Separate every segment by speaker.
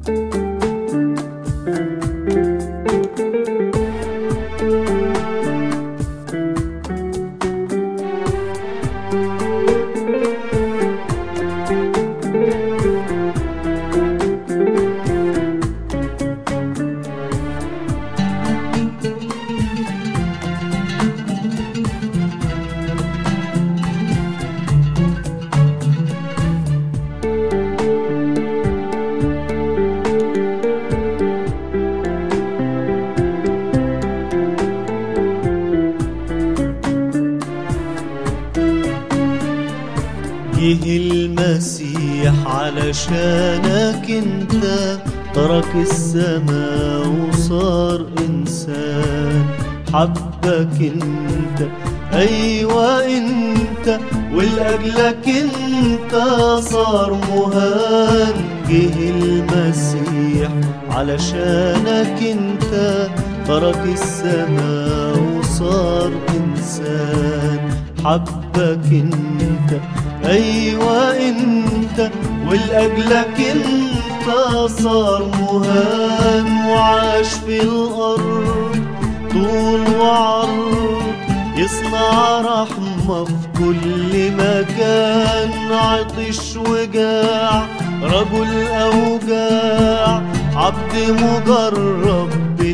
Speaker 1: جه المسيح علشانك انت ترك السماء وصار انسان حبك انت ايوه انت ولاجلك انت صار مهان جه المسيح علشانك انت ترك السماء وصار انسان حبك انت ايوه انت ولاجلك انت صار مهان وعاش في الارض طول وعرض يصنع رحمة في كل مكان عطش وجاع رجل أوجاع عبد مجرب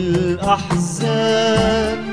Speaker 1: بالأحزان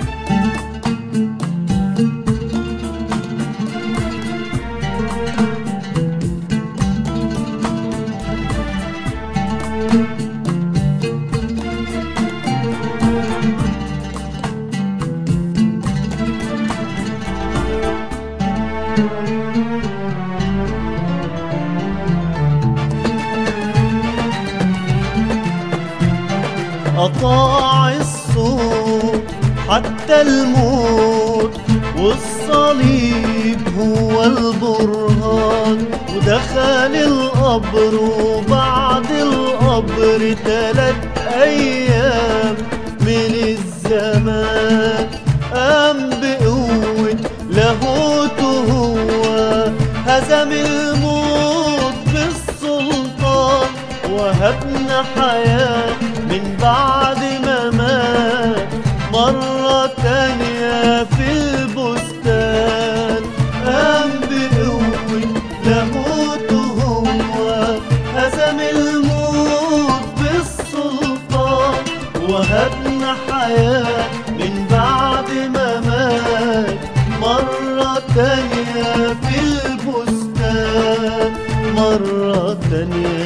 Speaker 1: أطاع الصوت حتى الموت والصليب هو البرهان ودخل القبر وبعد القبر تلات أيام من الزمان قام بقوة لاهوته هو هزم الموت بالسلطان وهبنا حياة من بعد ما مات مرة تانية في البستان قام بقوة لاهوته هو هزم الموت بالسلطان وهبنا حياة من بعد ما مات مرة تانية في البستان مرة تانية